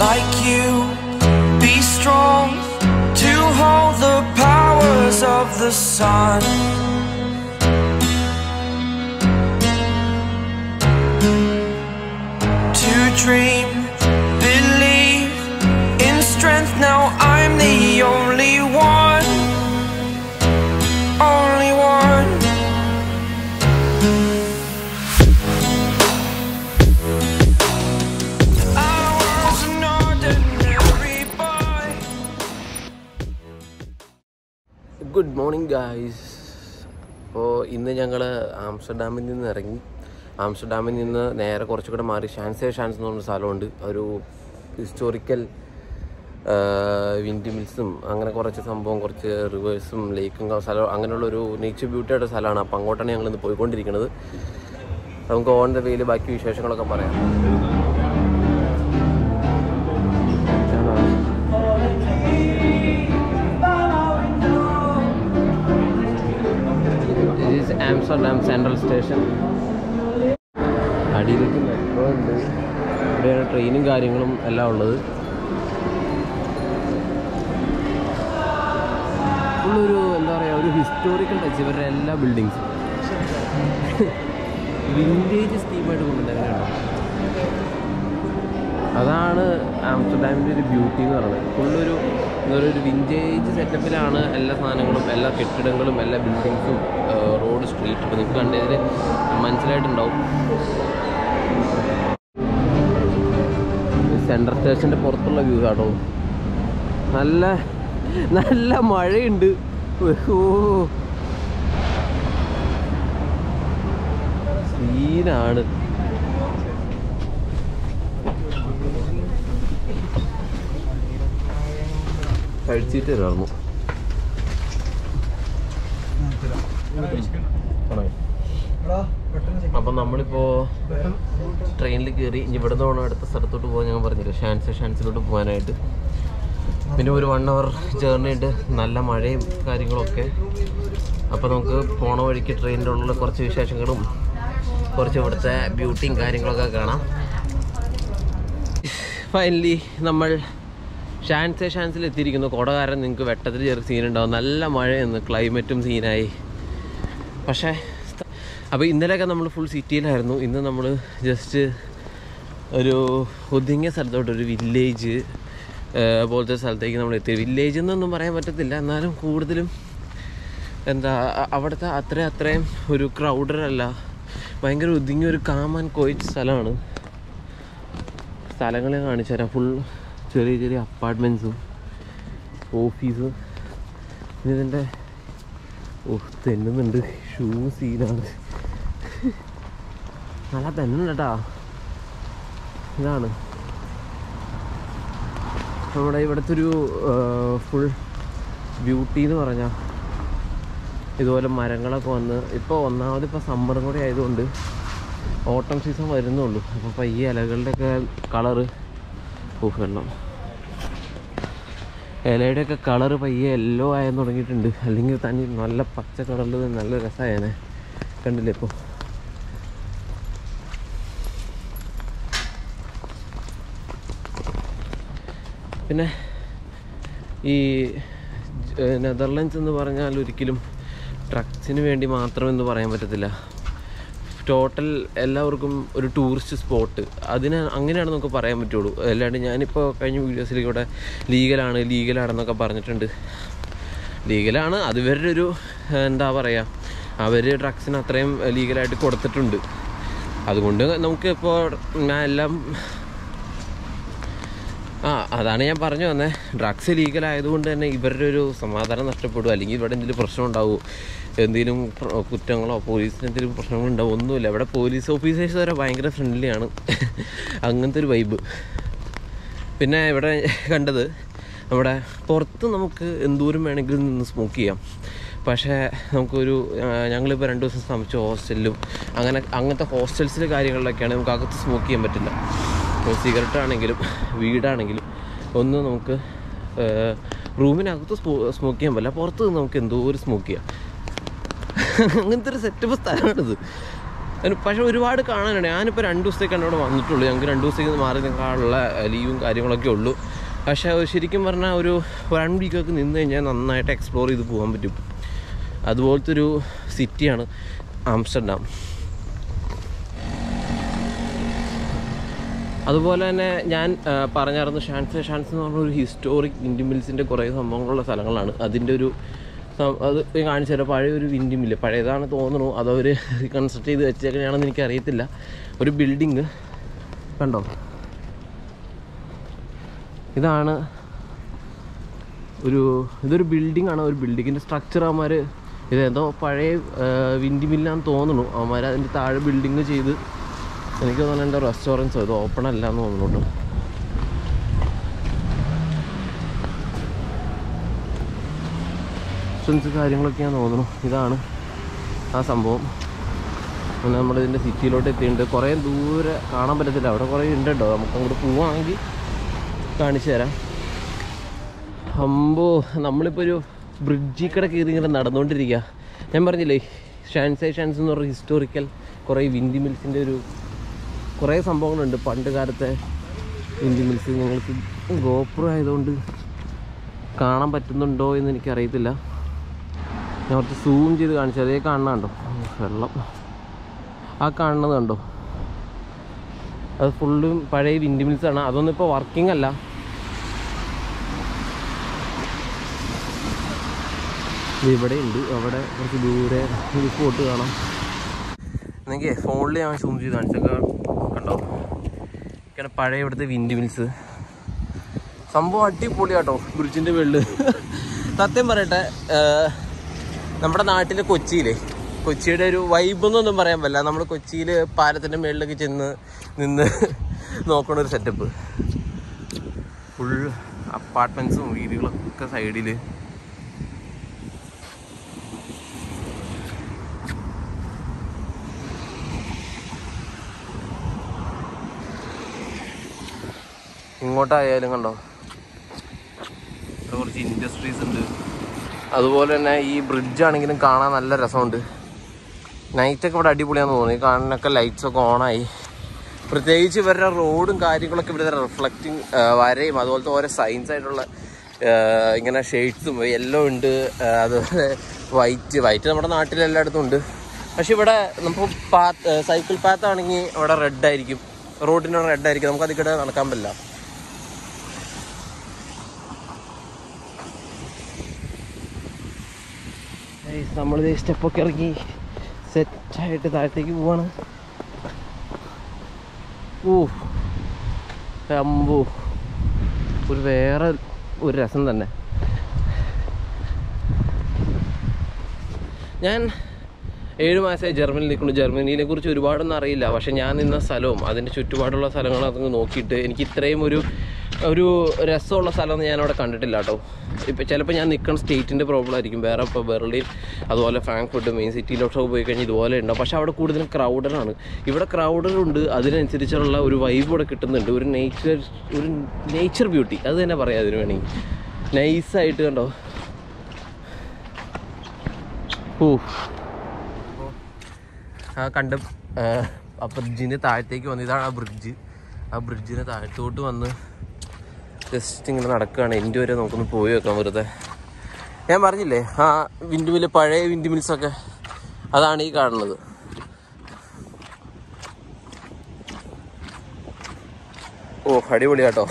like you. Be strong to hold the powers of the sun. To dream, believe in strength. Now I'm the only one. Only one. I was an ordinary boy. Good morning guys അപ്പോൾ ഇന്ന് ഞങ്ങൾ ആംസ്റ്റർഡാമിൽ നിന്ന് ഇറങ്ങി ആംസ്റ്റർഡാമിൽ നിന്ന് നേരെ കുറച്ചുകൂടെ മാറി ഷാൻസേ ഷാൻസ് എന്ന് പറഞ്ഞ സ്ഥലമുണ്ട് ഒരു ഹിസ്റ്റോറിക്കൽ വിൻഡ് മിൽസും അങ്ങനെ കുറച്ച് സംഭവം കുറച്ച് റിവേഴ്സും ലേക്കും സ്ഥലം അങ്ങനെയുള്ള ഒരു നേച്ചർ ബ്യൂട്ടിയുടെ സ്ഥലമാണ് അപ്പോൾ അങ്ങോട്ടാണ് ഞങ്ങൾ ഇന്ന് പോയിക്കൊണ്ടിരിക്കുന്നത് നമുക്ക് ഓൺ ദ വേയിൽ ബാക്കി വിശേഷങ്ങളൊക്കെ പറയാം ഈസ് ആംസ്റ്റർഡാം സെൻട്രൽ സ്റ്റേഷൻ അടിയിലേക്ക് മെട്രോ ഉണ്ട് ഇവിടെയാണ് ട്രെയിനും കാര്യങ്ങളും എല്ലാം ഉള്ളത് ഫുള്ളൊരു എന്താ പറയുക ഒരു ഹിസ്റ്റോറിക്കൽ ടച്ച് ഇവരുടെ എല്ലാ ബിൽഡിങ്സും വിൻറ്റേജ് സ്റ്റീമായിട്ട് കൊണ്ടുവരുന്നതാണ് അതാണ് ആംസ്റ്റർഡാമിൻ്റെ ഒരു ബ്യൂട്ടി എന്ന് പറയുന്നത് ഫുള്ളൊരു എന്താ പറയുക ഒരു വിൻറ്റേജ് സെറ്റപ്പിലാണ് എല്ലാ സാധനങ്ങളും എല്ലാ കെട്ടിടങ്ങളും എല്ലാ ബിൽഡിങ്സും റോഡ് സ്ട്രീറ്റ് ഇപ്പോൾ നിങ്ങൾക്ക് കണ്ടതിൽ മനസ്സിലായിട്ടുണ്ടാവും സെൻട്രൽ സ്റ്റേഷൻ്റെ പുറത്തുള്ള വ്യൂ ആട്ടോ നല്ല നല്ല മഴയുണ്ട് ഓ സീനാണ് കഴിച്ചിട്ട് തരുമായിരുന്നു അപ്പം നമ്മളിപ്പോൾ ട്രെയിനിൽ കയറി ഇനി ഇവിടെ നിന്ന് വേണം അടുത്ത സ്ഥലത്തോട്ട് പോകാൻ ഞാൻ പറഞ്ഞില്ല ഷാൻസ് ഷാൻസിലോട്ട് പോകാനായിട്ട് പിന്നെ ഒരു വൺ അവർ ജേർണി ഉണ്ട് നല്ല മഴയും കാര്യങ്ങളൊക്കെ അപ്പോൾ നമുക്ക് പോണ വഴിക്ക് ട്രെയിനിൻ്റെ ഉള്ളിൽ കുറച്ച് വിശേഷങ്ങളും കുറച്ച് ഇവിടുത്തെ ബ്യൂട്ടിയും കാര്യങ്ങളൊക്കെ കാണാം ഫൈനലി നമ്മൾ ഷാൻസെ ഷാൻസിൽ എത്തിയിരിക്കുന്നു കുട കാരണം നിങ്ങൾക്ക് വെട്ടത്തിൽ ചെറിയ സീനുണ്ടാവും നല്ല മഴയെന്ന് ക്ലൈമറ്റും സീനായി പക്ഷേ അപ്പോൾ ഇന്നലെയൊക്കെ നമ്മൾ ഫുൾ സിറ്റിയിലായിരുന്നു ഇന്ന് നമ്മൾ ജസ്റ്റ് ഒരു ഒതുങ്ങിയ സ്ഥലത്തോട്ട് ഒരു വില്ലേജ് പോലത്തെ സ്ഥലത്തേക്ക് നമ്മൾ എത്തി വില്ലേജ് എന്നൊന്നും പറയാൻ പറ്റത്തില്ല എന്നാലും കൂടുതലും എന്താ അ- അവിടുത്തെ അത്രയും അത്രയും ഒരു ക്രൗഡറല്ല ഭയങ്കര ഒതുങ്ങിയ ഒരു കാം ആൻഡ് കോയിറ്റ് സ്ഥലമാണ് സ്ഥലങ്ങൾ ഞാൻ കാണിച്ചു തരാം ഫുൾ ചെറിയ ചെറിയ അപ്പാർട്ട്മെൻറ്റ്സും ഓഫീസും ഇതിൻ്റെ ഓ തെന്നുന്നുണ്ട് ഷൂ സീനാണ് നല്ല തെന്നുണ്ട് കേട്ടാ ഇതാണ് നമ്മുടെ ഇവിടുത്തെ ഒരു ഫുൾ ബ്യൂട്ടി എന്ന് പറഞ്ഞാൽ ഇതുപോലെ മരങ്ങളൊക്കെ വന്ന് ഇപ്പോൾ ഒന്നാമത് ഇപ്പോൾ സമ്മറും കൂടി ആയതുകൊണ്ട് ഓട്ടം സീസൺ വരുന്നുള്ളൂ അപ്പോൾ പയ്യെ ഇലകളുടെയൊക്കെ കളറ് ഓ വെള്ളം ഇലയുടെയൊക്കെ കളറ് പയ്യെ യെല്ലോ ആയെന്ന് തുടങ്ങിയിട്ടുണ്ട് അല്ലെങ്കിൽ തന്നെ നല്ല പച്ച കളറിൽ നല്ല രസമായേനെ കണ്ടില്ലേ ഇപ്പോൾ പിന്നെ ഈ ജ- നെതർലൻഡ്സ് എന്ന് പറഞ്ഞാൽ ഒരിക്കലും ട്രക്സിന് വേണ്ടി മാത്രമെന്ന് പറയാൻ പറ്റത്തില്ല ടോട്ടൽ എല്ലാവർക്കും ഒരു ടൂറിസ്റ്റ് സ്പോട്ട് അതിന് അങ്ങനെയാണ് നമുക്ക് പറയാൻ പറ്റുള്ളൂ അല്ലാണ്ട് ഞാനിപ്പോൾ കഴിഞ്ഞ വീഡിയോസിൽ ഇവിടെ ലീഗലാണ് ലീഗലാണെന്നൊക്കെ പറഞ്ഞിട്ടുണ്ട് ലീഗലാണ് അത് ഇവരുടെ ഒരു ഏഹ്, എന്താ പറയുക അവർ ഡ്രഗ്സിന് അത്രയും ലീഗലായിട്ട് കൊടുത്തിട്ടുണ്ട് അതുകൊണ്ട് നമുക്ക് ഇപ്പോൾ ഞാൻ എല്ലാം ആ അതാണ് ഞാൻ പറഞ്ഞു വന്നേ ഡ്രഗ്സ് ലീഗൽ ആയതുകൊണ്ട് തന്നെ ഇവരുടെ ഒരു സമാധാനം നഷ്ടപ്പെടും അല്ലെങ്കിൽ ഇവിടെ എന്തെങ്കിലും പ്രശ്നം ഉണ്ടാവുമോ എന്തെങ്കിലും പ്ര- കുറ്റങ്ങളോ പോലീസിന് എന്തെങ്കിലും പ്രശ്നങ്ങളുണ്ടാവും ഒന്നുമില്ല ഇവിടെ പോലീസ് ഓഫീസേഴ്സ് വരെ ഭയങ്കര ഫ്രണ്ട്ലിയാണ് അങ്ങനത്തെ ഒരു വൈബ് പിന്നെ ഇവിടെ കണ്ടത് നമ്മുടെ പുറത്ത് നമുക്ക് എന്തോരം വേണമെങ്കിലും നിന്ന് സ്മോക്ക് ചെയ്യാം പക്ഷേ നമുക്കൊരു ആ, ഞങ്ങളിപ്പോൾ രണ്ട് ദിവസം താമസിച്ച ഹോസ്റ്റലിലും അങ്ങനെ അങ്ങനത്തെ ഹോസ്റ്റൽസിലെ കാര്യങ്ങളിലൊക്കെയാണ് നമുക്ക് അകത്ത് സ്മോക്ക് ചെയ്യാൻ പറ്റില്ല ഇപ്പോൾ സിഗരറ്റ് ആണെങ്കിലും വീടാണെങ്കിലും ഒന്നും നമുക്ക് ആ, റൂമിനകത്ത് സ്മോക്ക് ചെയ്യാൻ പറ്റില്ല പുറത്ത് നിന്ന് നമുക്ക് എന്തോ ഒരു സ്മോക്ക് ചെയ്യാം അങ്ങനത്തെ ഒരു സെറ്റപ്പ് സ്ഥലമാണിത് അതിന് പക്ഷെ ഒരുപാട് കാണാനുണ്ട് ഞാനിപ്പോൾ രണ്ട് ദിവസത്തേക്കാണ് ഇവിടെ വന്നിട്ടുള്ളൂ ഞങ്ങൾക്ക് രണ്ട് ദിവസത്തേക്ക് മാറി നിൽക്കാനുള്ള ലീവും കാര്യങ്ങളൊക്കെ ഉള്ളൂ പക്ഷേ ശരിക്കും പറഞ്ഞാൽ ഒരു വൺ വീക്കൊക്കെ നിന്ന് കഴിഞ്ഞാൽ നന്നായിട്ട് എക്സ്പ്ലോർ ചെയ്ത് പോകാൻ പറ്റും അതുപോലത്തെ ഒരു സിറ്റിയാണ് ആംസ്റ്റർഡാം അതുപോലെ തന്നെ ഞാൻ ആ, പറഞ്ഞായിരുന്നു ഷാൻസ് ഷാൻസ് എന്ന് പറഞ്ഞ ഒരു ഹിസ്റ്റോറിക് വിൻഡ് മിൽസിൻ്റെ കുറേ സംഭവങ്ങളുള്ള സ്ഥലങ്ങളാണ് അതിൻ്റെ ഒരു സം- അത് ഞാൻ കാണിച്ചു തരാം പഴയ ഒരു വിൻഡ് മില്ല് പഴയതാണ് തോന്നുന്നു അതവർ റീകൺസ്ട്രക്ട് ചെയ്ത് വെച്ചേക്കണെയാണെന്ന് എനിക്കറിയത്തില്ല ഒരു ബിൽഡിങ് കണ്ടോ ഇതാണ് ഒരു ഇതൊരു ബിൽഡിംഗ് ആണ് ഒരു ബിൽഡിങ്ങിൻ്റെ സ്ട്രക്ചർ അവന്മാർ ഇതേതോ പഴയ വിൻഡ് മില്ലാന്ന് തോന്നുന്നു അവന്മാർ അതിൻ്റെ താഴെ ബിൽഡിങ് ചെയ്ത് എനിക്ക് തോന്നുന്നു എൻ്റെ റെസ്റ്റോറൻറ്റ്സോ ഇത് ഓപ്പൺ അല്ല എന്ന് തോന്നുന്നുണ്ട് റെസ്റ്റോറൻറ്റ്സ് കാര്യങ്ങളൊക്കെയാന്ന് തോന്നുന്നു ഇതാണ് ആ സംഭവം അങ്ങനെ നമ്മളിതിൻ്റെ സിറ്റിയിലോട്ട് എത്തിയിട്ടുണ്ട് കുറേ ദൂരെ കാണാൻ പറ്റത്തില്ല അവിടെ കുറേ ഉണ്ട് കേട്ടോ നമുക്ക് അങ്ങോട്ട് പോവുകയാണെങ്കിൽ കാണിച്ചു തരാം അമ്പോ നമ്മളിപ്പോൾ ഒരു ബ്രിഡ്ജിൽ കൂടെ കയറി ഇങ്ങനെ നടന്നുകൊണ്ടിരിക്കുക ഞാൻ പറഞ്ഞില്ലേ ഷാൻസൈ ഷാൻസ് എന്ന് പറഞ്ഞ ഹിസ്റ്റോറിക്കൽ കുറേ വിൻഡി മിൽസിൻ്റെ ഒരു കുറേ സംഭവങ്ങളുണ്ട് പണ്ട് കാലത്തെ വിൻഡി മിൽസ് ഞങ്ങൾക്ക് ഗോപുരം ആയതുകൊണ്ട് കാണാൻ പറ്റുന്നുണ്ടോ എന്ന് എനിക്കറിയത്തില്ല ഞാൻ കുറച്ച് സൂം ചെയ്ത് കാണിച്ചു അതേ കാണുന്നുണ്ടോ വെള്ളം ആ കാണുന്നത് കണ്ടോ അത് ഫുള്ളും പഴയ വിൻഡ് മിൽസ് ആണ് അതൊന്നും ഇപ്പോൾ വർക്കിംഗ് അല്ല ഇത് ഇവിടെ ഉണ്ട് അവിടെ കുറച്ച് ദൂരെ ഒരു സ്പോട്ട് കാണാം എന്നെങ്കിൽ ഫോണിൽ ഞാൻ സൂം ചെയ്ത് കാണിച്ചൊക്കെ കണ്ടോ ഇങ്ങനെ പഴയ ഇവിടുത്തെ വിൻഡ് മിൽസ് സംഭവം അടിപൊളിയാട്ടോ ബ്രിഡ്ജിൻ്റെ വെള്ള് സത്യം പറയട്ടെ ഏർ, നമ്മുടെ നാട്ടിലെ കൊച്ചിയിലെ കൊച്ചിയുടെ ഒരു വൈബ് എന്നൊന്നും പറയാൻ പറ്റില്ല നമ്മൾ കൊച്ചിയിൽ പാലത്തിൻ്റെ മുകളിലൊക്കെ ചെന്ന് നിന്ന് നോക്കണ ഒരു സെറ്റപ്പ് ഫുൾ അപ്പാർട്ട്മെൻറ്റ്സും വീടുകളൊക്കെ സൈഡിൽ ഇങ്ങോട്ടായാലും കണ്ടോ ഇവിടെ കുറച്ച് ഇൻഡസ്ട്രീസ് ഉണ്ട് അതുപോലെ തന്നെ ഈ ബ്രിഡ്ജ് ആണെങ്കിലും കാണാൻ നല്ല രസമുണ്ട് നൈറ്റൊക്കെ ഇവിടെ അടിപൊളിയാന്ന് തോന്നി കാണാനൊക്കെ ലൈറ്റ്സ് ഒക്കെ ഓണായി പ്രത്യേകിച്ച് ഇവരുടെ റോഡും കാര്യങ്ങളൊക്കെ ഇവിടുത്തെ റിഫ്ലക്റ്റിംഗ് വരയും അതുപോലത്തെ ഓരോ സൈൻസ് ആയിട്ടുള്ള ആ, ഇങ്ങനെ ഷെയ്ഡ്സും എല്ലാം ഉണ്ട് ആ, അതുപോലെ വൈറ്റ് വൈറ്റ് നമ്മുടെ നാട്ടിൽ എല്ലായിടത്തും ഉണ്ട് പക്ഷെ ഇവിടെ നമുക്ക് പാത്ത് സൈക്കിൾ പാത്ത് ആണെങ്കിൽ അവിടെ റെഡ് ആയിരിക്കും റോഡിന് റെഡ് ആയിരിക്കും നമുക്ക് അതിൽ കൂടെ നടക്കാൻ പറ്റില്ല നമ്മൾ സ്റ്റെപ്പൊക്കെ ഇറങ്ങി സെറ്റായിട്ട് താഴത്തേക്ക് പോവാണ് ഓ അമ്പോ ഒരു വേറെ ഒരു രസം തന്നെ ഞാൻ ഏഴ് മാസമായി ജർമ്മനിയിൽ നിൽക്കുന്നു ജർമ്മനിയെ കുറിച്ച് ഒരുപാടൊന്നും അറിയില്ല പക്ഷെ ഞാൻ നിന്ന സ്ഥലവും അതിൻ്റെ ചുറ്റുപാടുള്ള സ്ഥലങ്ങളും അതൊക്കെ നോക്കിയിട്ട് എനിക്ക് ഇത്രയും ഒരു ഒരു രസമുള്ള സ്ഥലമൊന്നും ഞാൻ അവിടെ കണ്ടിട്ടില്ല കേട്ടോ ഇപ്പം ചിലപ്പോൾ ഞാൻ നിൽക്കുന്ന സ്റ്റേറ്റിൻ്റെ പ്രോബ്ലം ആയിരിക്കും വേറെ ഇപ്പോൾ ബെർലിൻ അതുപോലെ ഫ്രാങ്ക്ഫർട്ട് മെയിൻ സിറ്റിയിലോട്ടൊക്കെ പോയി കഴിഞ്ഞാൽ ഇതുപോലെ ഉണ്ടാവും പക്ഷെ അവിടെ കൂടുതലും ക്രൗഡഡാണ് ഇവിടെ ക്രൗഡഡുണ്ട് അതിനനുസരിച്ചുള്ള ഒരു വൈബ് ഇവിടെ കിട്ടുന്നുണ്ട് ഒരു നേച്ചർ ഒരു നേച്ചർ ബ്യൂട്ടി അത് തന്നെ പറയാം അതിന് വേണമെങ്കിൽ നൈസായിട്ട് കണ്ടോ ഓ ആ കണ്ട ആ, ആ ബ്രിഡ്ജിൻ്റെ താഴത്തേക്ക് വന്ന് ഇതാണ് ആ ബ്രിഡ്ജ് ആ ബ്രിഡ്ജിന് താഴത്തോട്ട് വന്ന് ജസ്റ്റ് ഇങ്ങനെ നടക്കുകയാണ് എൻ്റെ വരെ നമുക്കൊന്ന് പോയി വെക്കാം വെറുതെ ഞാൻ പറഞ്ഞില്ലേ ആ വിൻഡ് മില്ല് പഴയ വിൻഡ് മിൽസൊക്കെ അതാണ് ഈ കാണുന്നത് ഓ അടിപൊളിയാട്ടോ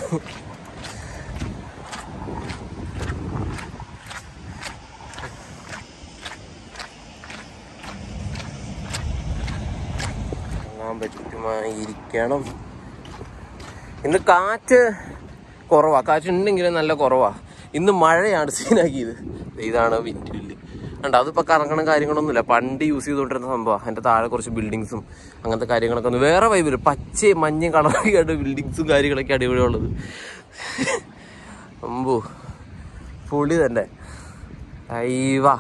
കാണാൻ പറ്റുമായിരിക്കണം ഇന്ന് കാറ്റ് കുറവാ കാറ്റ് ഉണ്ടെങ്കിലും നല്ല കുറവാ ഇന്ന് മഴയാണ് സീനാക്കിയത് ദേ ഇതാണ് വിൻഡ് മില്ല് കണ്ടോ അതിപ്പോൾ കറങ്ങണം കാര്യങ്ങളൊന്നുമില്ല പണ്ട് യൂസ് ചെയ്തുകൊണ്ടിരുന്ന സംഭവമാണ് എൻ്റെ താഴെ കുറച്ച് ബിൽഡിങ്സും അങ്ങനത്തെ കാര്യങ്ങളൊക്കെ ഒന്ന് വേറെ വൈബില്ല പച്ചയും മഞ്ഞയും കളറൊക്കെയായിട്ട് ബിൽഡിങ്സും കാര്യങ്ങളൊക്കെ അടിപൊളിയുള്ളത് അമ്പോ പൊളി തന്നെ അയ്യവാ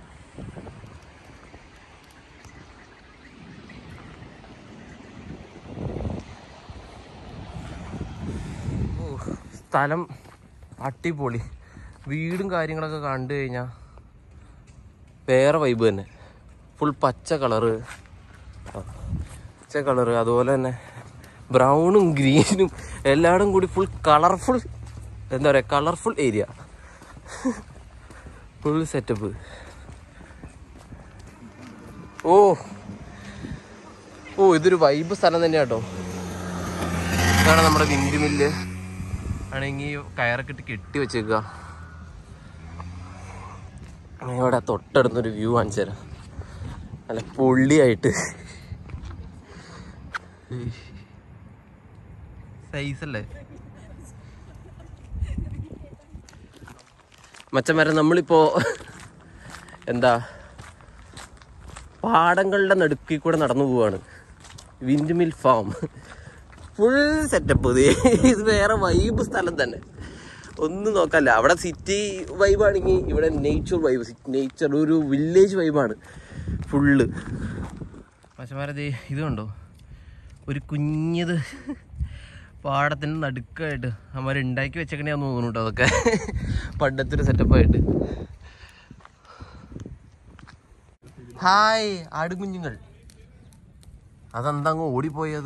ഓ, സ്ഥലം അടിപൊളി വീടും കാര്യങ്ങളൊക്കെ കണ്ടു കഴിഞ്ഞാൽ വേറെ വൈബ് തന്നെ ഫുൾ പച്ച കളറ് പച്ച കളറ് അതുപോലെ തന്നെ ബ്രൗണും ഗ്രീനും എല്ലായിടും കൂടി ഫുൾ കളർഫുൾ എന്താ പറയുക കളർഫുൾ ഏരിയ ഫുൾ സെറ്റപ്പ് ഓ ഓ ഇതൊരു വൈബ് സ്ഥലം തന്നെയാ കേട്ടോ ഇതാണ് നമ്മുടെ വിൻഡ് മില്ല് ആണെങ്കിൽ കയറൊക്കെ ഇട്ട് കെട്ടി വെച്ചേക്കുക ഇവിടെ തൊട്ടടുത്തൊരു വ്യൂ കാണിച്ചു തരാം നല്ല പൊള്ളിയായിട്ട് സൈസ് അല്ലേ മച്ചന്മാരെ നമ്മളിപ്പോ എന്താ പാടങ്ങളുടെ നടുക്കിൽ കൂടെ നടന്നു പോവാണ് windmill farm full setup ഇത് വേറെ വൈബ് സ്ഥലം തന്നെ ഒന്നും നോക്കാല്ല അവിടെ സിറ്റി വൈബാണെങ്കിൽ ഇവിടെ നേച്ചർ വൈബ് നേച്ചർ ഒരു വില്ലേജ് വൈബാണ് ഫുള്ള് പശമാരത് ഇത് കണ്ടോ ഒരു കുഞ്ഞത് പാടത്തിന് നടുക്കായിട്ട് അവന്മാർ ഉണ്ടാക്കി വെച്ചേക്കണെയാന്ന് തോന്നുന്നു കേട്ടോ അതൊക്കെ പണ്ടത്തെ ഒരു സെറ്റപ്പായിട്ട് ഹായ് ആടുകുഞ്ഞുങ്ങൾ അതെന്താ അങ്ങ് ഓടിപ്പോയത്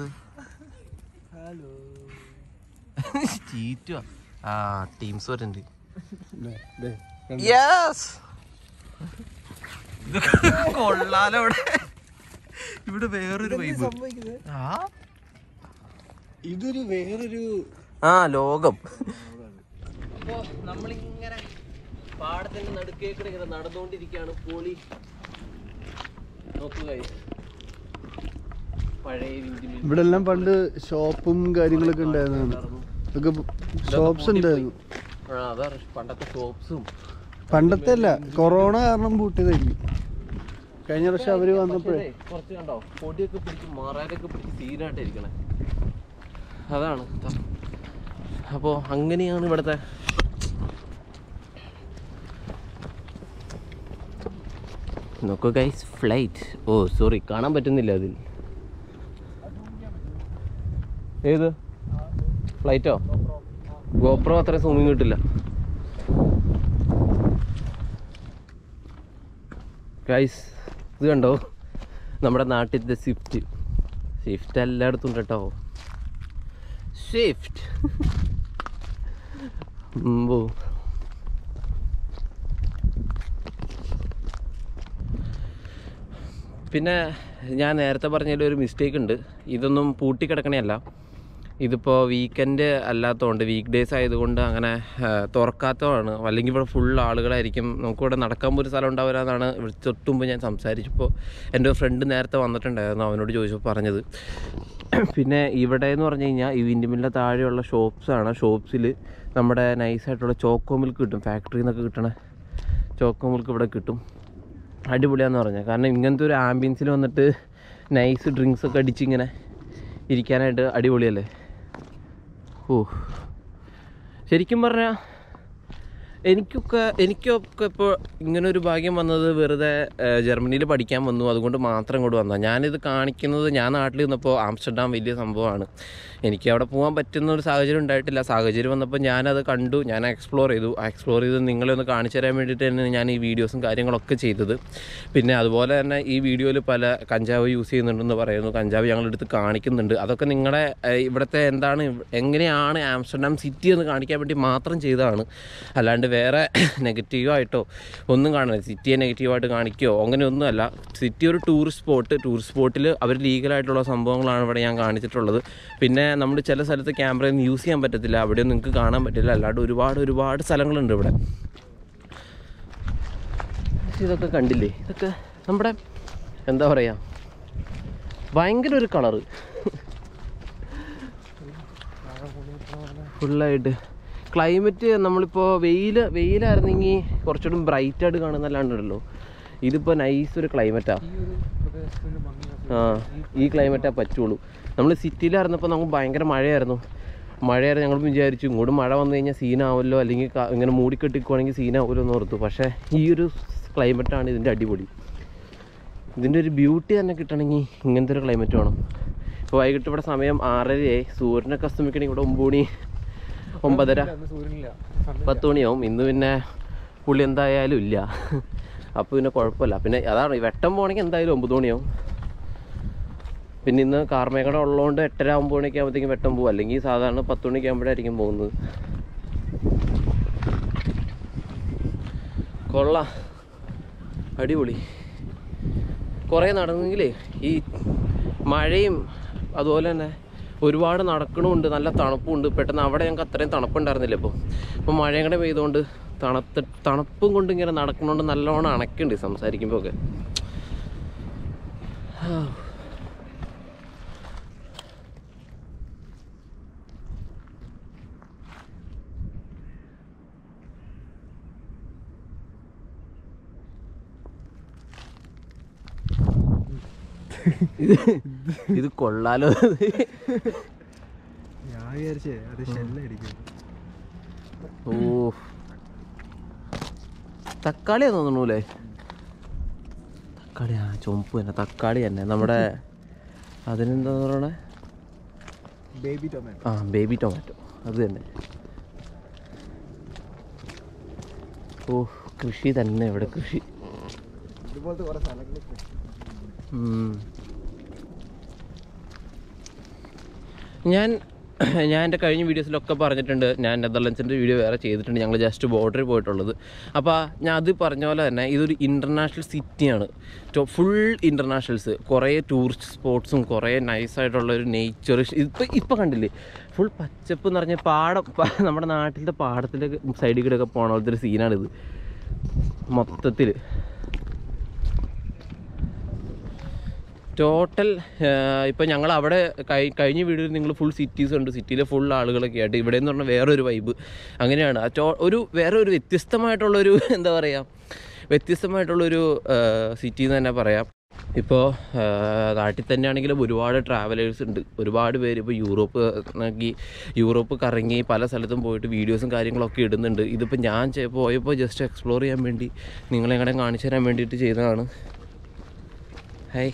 ചീറ്റുവാ ആ ടീംസ് വരുന്നുണ്ട് യെസ് കൊള്ളാലോ ഇവിടെ ഇവിടെ വേറൊരു വൈബ് ആ ഇതൊരു വേറൊരു ആ ലോകം അപ്പോ നമ്മളിങ്ങനെ പാടത്തിന്റെ നടുക്കേക്കൂടെ ഇങ്ങനെ നടന്നുകൊണ്ടിരിക്കുകയാണ് പോളി നോക്കുക പഴയ വിൻഡിമിൽ ഇവിടെ എല്ലാം പണ്ട് ഷോപ്പും കാര്യങ്ങളൊക്കെ ഉണ്ടായിരുന്നതാണ് ഇതൊക്കെ ഷോപ്സ് ഉണ്ടായിരുന്നു ആ അതാ പണ്ടത്തെ ഷോപ്സും പണ്ടത്തെ അല്ല കൊറോണ കാരണം പൂട്ടിയതായിരിക്കും കഴിഞ്ഞ വർഷം അവര് വന്നപ്പോഴേ കുറച്ച് കണ്ടോ പൊടിയൊക്കെ പിടിച്ച് മറാരൊക്കെ പിടിച്ച് സീനായിട്ട് ഇരിക്കണേ അതാണ് അപ്പോൾ അങ്ങനെയാണ് ഇവിടുത്തെ നോക്കൂ ഗൈസ് ഫ്ലൈറ്റ് ഓ സോറി കാണാൻ പറ്റുന്നില്ല അതിൽ ഏത് ഫ്ലൈറ്റോ ഗോപ്രോ അത്ര സൂമിങ് കിട്ടില്ല ഗൈസ് ഇത് കണ്ടോ നമ്മുടെ നാട്ടിലത്തെ സ്വിഫ്റ്റ് സ്വിഫ്റ്റ് എല്ലായിടത്തും ഉണ്ട് കേട്ടോ സ്വിഫ്റ്റ് ഉമ്പോ. പിന്നെ ഞാൻ നേരത്തെ പറഞ്ഞതിൽ ഒരു മിസ്റ്റേക്ക് ഉണ്ട് ഇതൊന്നും പൂട്ടിക്കിടക്കണയല്ല ഇതിപ്പോൾ വീക്കെൻഡ് അല്ലാത്തതുകൊണ്ട് വീക്ക് ഡേയ്സ് ആയതുകൊണ്ട് അങ്ങനെ ആ, തുറക്കാത്തതാണ് അല്ലെങ്കിൽ ഇവിടെ ഫുൾ ആളുകളായിരിക്കും നമുക്കിവിടെ നടക്കാൻ പോലും സ്ഥലം ഉണ്ടാവില്ല എന്നാണ് ഇവിടെ തൊട്ടുമുമ്പ് ഞാൻ സംസാരിച്ചപ്പോൾ എൻ്റെ ഫ്രണ്ട് നേരത്തെ വന്നിട്ടുണ്ടായിരുന്നു അവനോട് ചോദിച്ചപ്പോൾ പറഞ്ഞത് പിന്നെ ഇവിടെ എന്ന് പറഞ്ഞു കഴിഞ്ഞാൽ ഈ വിൻഡ്മില്ലിൻ്റെ താഴെയുള്ള ഷോപ്സാണ് ഷോപ്സിൽ നമ്മുടെ നൈസായിട്ടുള്ള ചോക്കോ മിൽക്ക് കിട്ടും ഫാക്ടറിയിൽ നിന്നൊക്കെ കിട്ടണ ചോക്കോ മിൽക്ക് ഇവിടെ കിട്ടും അടിപൊളിയാന്ന് പറഞ്ഞത് കാരണം ഇങ്ങനത്തെ ഒരു ആംബിയൻസിൽ വന്നിട്ട് നൈസ് ഡ്രിങ്ക്സ് ഒക്കെ അടിച്ച് ഇങ്ങനെ ഇരിക്കാനായിട്ട് അടിപൊളിയല്ലേ ഓ ശരിക്കും പറഞ്ഞാൽ എനിക്കൊക്കെ എനിക്കൊക്കെ ഇപ്പോൾ ഇങ്ങനെ ഒരു ഭാഗ്യം വന്നത് വെറുതെ ജർമ്മനിയിൽ പഠിക്കാൻ വന്നു അതുകൊണ്ട് മാത്രം ഇങ്ങോട്ട് വന്നതാണ് ഞാനിത് കാണിക്കുന്നത് ഞാൻ നാട്ടിൽ നിന്നപ്പോൾ ആംസ്റ്റർഡാം വലിയ സംഭവമാണ് എനിക്ക് അവിടെ പോകാൻ പറ്റുന്ന ഒരു സാഹചര്യം ഉണ്ടായിട്ടില്ല സാഹചര്യം വന്നപ്പോൾ ഞാനത് കണ്ടു ഞാൻ എക്സ്പ്ലോർ ചെയ്തു എക്സ്പ്ലോർ ചെയ്ത് നിങ്ങളെ ഒന്ന് കാണിച്ചു തരാൻ വേണ്ടിയിട്ട് തന്നെ ഞാൻ ഈ വീഡിയോസും കാര്യങ്ങളൊക്കെ ചെയ്തത് പിന്നെ അതുപോലെ തന്നെ ഈ വീഡിയോയിൽ പല കഞ്ചാവ് യൂസ് ചെയ്യുന്നുണ്ടെന്ന് പറയുന്നു കഞ്ചാവ് ഞങ്ങളെടുത്ത് കാണിക്കുന്നുണ്ട് അതൊക്കെ നിങ്ങളുടെ ഏഹ്, ഇവിടുത്തെ എന്താണ് എങ്ങനെയാണ് ആംസ്റ്റർഡാം സിറ്റി എന്ന് കാണിക്കാൻ വേണ്ടി മാത്രം ചെയ്തതാണ് അല്ലാണ്ട് വേറെ നെഗറ്റീവായിട്ടോ ഒന്നും കാണുന്നില്ല സിറ്റിയെ നെഗറ്റീവായിട്ട് കാണിക്കുകയോ അങ്ങനെയൊന്നുമല്ല സിറ്റി ഒരു ടൂറിസ്റ്റ് സ്പോട്ട് ടൂറിസ്റ്റ് സ്പോട്ടിൽ അവർ ലീഗലായിട്ടുള്ള സംഭവങ്ങളാണ് ഇവിടെ ഞാൻ കാണിച്ചിട്ടുള്ളത് പിന്നെ നമ്മൾ ചില സ്ഥലത്ത് ക്യാമറയൊന്നും യൂസ് ചെയ്യാൻ പറ്റത്തില്ല അവിടെ നിങ്ങൾക്ക് കാണാൻ പറ്റില്ല അല്ലാണ്ട് ഒരുപാട് ഒരുപാട് സ്ഥലങ്ങളുണ്ട് ഇവിടെ ഇതൊക്കെ കണ്ടില്ലേ ഇതൊക്കെ നമ്മുടെ എന്താ പറയുക ഭയങ്കര ഒരു കളറ് ഫുള്ളായിട്ട് ക്ലൈമറ്റ് നമ്മളിപ്പോൾ വെയിൽ വെയിലായിരുന്നെങ്കിൽ കുറച്ചുകൂടി ബ്രൈറ്റ് ആയിട്ട് കാണുന്നല്ലാണ്ടല്ലോ ഇതിപ്പോൾ നൈസ് ഒരു ക്ലൈമറ്റാണ് ആ ഈ ക്ലൈമറ്റാ പറ്റുള്ളൂ നമ്മൾ സിറ്റിയിലായിരുന്നപ്പോൾ നമുക്ക് ഭയങ്കര മഴയായിരുന്നു മഴയായിരുന്നു ഞങ്ങൾ വിചാരിച്ചു ഇങ്ങോട്ട് മഴ വന്നു കഴിഞ്ഞാൽ സീനാവുമല്ലോ അല്ലെങ്കിൽ ക- ഇങ്ങനെ മൂടിക്കെട്ടിക്കുവാണെങ്കിൽ സീനാവുമല്ലോ എന്ന് ഓർത്തു പക്ഷേ ഈ ഒരു ക്ലൈമറ്റാണ് ഇതിൻ്റെ അടിപൊളി ഇതിൻ്റെ ഒരു ബ്യൂട്ടി തന്നെ കിട്ടണമെങ്കിൽ ഇങ്ങനത്തെ ഒരു ക്ലൈമറ്റ് വേണം ഇപ്പോൾ വൈകിട്ട് ഇവിടെ സമയം ആറരയായി സൂര്യനൊക്കെ അസ്തമിക്കണമെങ്കിൽ ഇവിടെ ഒമ്പത് മണി ഒമ്പതര പത്ത് മണിയാവും ഇന്ന് പിന്നെ പുള്ളി എന്തായാലും ഇല്ല അപ്പോൾ പിന്നെ കുഴപ്പമില്ല പിന്നെ അതാണ് ഈ വെട്ടം പോകണമെങ്കിൽ എന്തായാലും ഒമ്പത് മണിയാവും പിന്നെ ഇന്ന് കാർമേഘട ഉള്ളതുകൊണ്ട് എട്ടര ഒമ്പത് മണിയൊക്കെ ആകുമ്പോഴത്തേക്കും വെട്ടം പോകും അല്ലെങ്കിൽ സാധാരണ പത്ത് മണിക്ക് ആകുമ്പോഴായിരിക്കും പോകുന്നത് കൊള്ളാം അടിപൊളി കുറേ നടന്നെങ്കിലേ ഈ മഴയും അതുപോലെ തന്നെ ഒരുപാട് നടക്കണമുണ്ട് നല്ല തണുപ്പുണ്ട് പെട്ടെന്ന് അവിടെ ഞങ്ങൾക്ക് അത്രയും തണുപ്പുണ്ടായിരുന്നില്ല ഇപ്പോൾ അപ്പോൾ മഴയും കൂടെ പെയ്തുകൊണ്ട് തണുത്ത് തണുപ്പും കൊണ്ട് ഇങ്ങനെ നടക്കണോണ്ട് നല്ലോണം അണക്കുണ്ട് സംസാരിക്കുമ്പോൾ ഒക്കെ ഇത് ഇത് കൊള്ളാലോ ഞാൻ വിചാരിച്ചേ അത് ഷെല്ലായിരിക്കും ഓ തക്കാളിയാ തോന്നണൂലേ തക്കാളി ആ ചുമപ്പ് തന്നെ തക്കാളി തന്നെ നമ്മുടെ അതിനെന്താ പറയണേ ബേബി ടൊമാറ്റോ ആ ബേബി ടൊമാറ്റോ അത് തന്നെ ഓ കൃഷി തന്നെ ഇവിടെ കൃഷി ഇതുപോലത്തെ കുറെ സ്ഥലങ്ങൾ ഉം. ഞാൻ ഞാൻ എൻ്റെ കഴിഞ്ഞ വീഡിയോസിലൊക്കെ പറഞ്ഞിട്ടുണ്ട് ഞാൻ നെതർലൻഡ്സിൻ്റെ വീഡിയോ വേറെ ചെയ്തിട്ടുണ്ട് ഞങ്ങൾ ജസ്റ്റ് ബോർഡറിൽ പോയിട്ടുള്ളത് അപ്പോൾ ഞാൻ അത് പറഞ്ഞ പോലെ തന്നെ ഇതൊരു ഇൻ്റർനാഷണൽ സിറ്റിയാണ് ഫുൾ ഇൻ്റർനാഷണൽസ് കുറേ ടൂറിസ്റ്റ് സ്പോട്ട്സും കുറേ നൈസായിട്ടുള്ള ഒരു നേച്ചർ ഇപ്പം ഇപ്പം കണ്ടില്ലേ ഫുൾ പച്ചപ്പ് എന്ന് പറഞ്ഞാൽ പാടം പ- നമ്മുടെ നാട്ടിലത്തെ പാടത്തിൻ്റെ സൈഡിൽ കൂടെ ഒക്കെ പോകണ പോലത്തെ ഒരു സീനാണിത് മൊത്തത്തിൽ ടോട്ടൽ ഇപ്പം ഞങ്ങൾ അവിടെ കഴി- കഴിഞ്ഞ വീഡിയോയിൽ നിങ്ങൾ ഫുൾ സിറ്റീസ് ഉണ്ട് സിറ്റിയിലെ ഫുൾ ആളുകളൊക്കെ ആയിട്ട് ഇവിടെ എന്ന് പറഞ്ഞാൽ വേറൊരു വൈബ് അങ്ങനെയാണ് ആ ടോ ഒരു വേറെ ഒരു വ്യത്യസ്തമായിട്ടുള്ളൊരു എന്താ പറയുക വ്യത്യസ്തമായിട്ടുള്ളൊരു സിറ്റി എന്ന് തന്നെ പറയാം ഇപ്പോൾ നാട്ടിൽ തന്നെയാണെങ്കിലും ഒരുപാട് ട്രാവലേഴ്സ് ഉണ്ട് ഒരുപാട് പേര് ഇപ്പോൾ യൂറോപ്പ് നോക്കി യൂറോപ്പ് കറങ്ങി പല സ്ഥലത്തും പോയിട്ട് വീഡിയോസും കാര്യങ്ങളൊക്കെ ഇടുന്നുണ്ട് ഇതിപ്പോൾ ഞാൻ ചെ- പോയപ്പോൾ ജസ്റ്റ് എക്സ്പ്ലോർ ചെയ്യാൻ വേണ്ടി നിങ്ങളെങ്ങനെ കാണിച്ചു തരാൻ വേണ്ടിയിട്ട് ചെയ്തതാണ് ഹായ്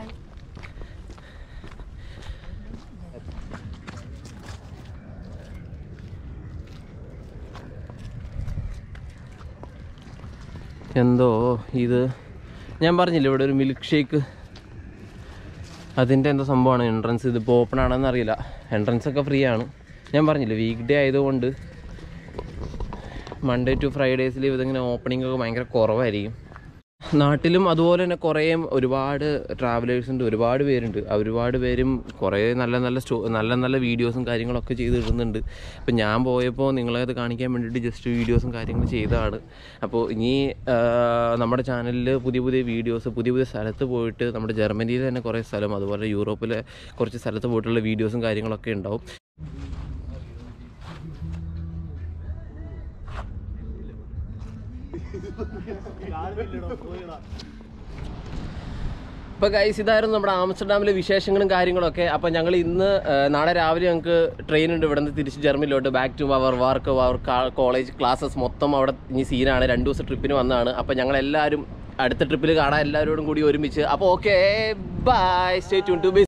എന്തോ ഇത് ഞാൻ പറഞ്ഞില്ലേ ഇവിടെ ഒരു മിൽക്ക് ഷേക്ക് അതിൻ്റെ എന്തോ സംഭവമാണ് എൻട്രൻസ് ഇതിപ്പോൾ ഓപ്പൺ ആണെന്ന് അറിയില്ല എൻട്രൻസ് ഒക്കെ ഫ്രീ ആണ് ഞാൻ പറഞ്ഞില്ലേ വീക്ക് ഡേ ആയതുകൊണ്ട് മൺഡേ ടു ഫ്രൈഡേസിൽ ഇതിങ്ങനെ ഓപ്പണിംഗ് ഒക്കെ ഭയങ്കര കുറവായിരിക്കും നാട്ടിലും അതുപോലെ തന്നെ കുറേ ഒരുപാട് ട്രാവലേഴ്സ് ഉണ്ട് ഒരുപാട് പേരുണ്ട് ആ ഒരുപാട് പേരും കുറേ നല്ല നല്ല സ്റ്റോ നല്ല നല്ല വീഡിയോസും കാര്യങ്ങളൊക്കെ ചെയ്ത് ഇടുന്നുണ്ട് ഇപ്പം ഞാൻ പോയപ്പോൾ നിങ്ങളെ അത് കാണിക്കാൻ വേണ്ടിയിട്ട് ജസ്റ്റ് വീഡിയോസും കാര്യങ്ങളും ചെയ്തതാണ് അപ്പോൾ ഇനി ആ, നമ്മുടെ ചാനലിൽ പുതിയ പുതിയ വീഡിയോസ് പുതിയ പുതിയ സ്ഥലത്ത് പോയിട്ട് നമ്മുടെ ജർമ്മനിയിൽ തന്നെ കുറേ സ്ഥലം അതുപോലെ യൂറോപ്പിലെ കുറച്ച് സ്ഥലത്ത് പോയിട്ടുള്ള വീഡിയോസും കാര്യങ്ങളൊക്കെ ഉണ്ടാവും ഇപ്പോൾ ഗൈസ് ഇതായിരുന്നു നമ്മുടെ ആംസ്റ്റർഡാമിലെ വിശേഷങ്ങളും കാര്യങ്ങളൊക്കെ അപ്പോൾ ഞങ്ങൾ ഇന്ന് ആ, നാളെ രാവിലെ ഞങ്ങൾക്ക് ട്രെയിൻ ഉണ്ട് ഇവിടെ നിന്ന് തിരിച്ച് ജർമ്മനിലോട്ട് ബാക്ക് ടു അവർ വർക്ക് അവർ കോളേജ് ക്ലാസ്സസ് മൊത്തം അവിടെ ഇനി സീനാണ് രണ്ട് ദിവസം ട്രിപ്പിന് വന്നതാണ് അപ്പോൾ ഞങ്ങൾ എല്ലാവരും അടുത്ത ട്രിപ്പിൽ കാണാൻ എല്ലാവരോടും കൂടി ഒരുമിച്ച് അപ്പോൾ okay bye stay tune to B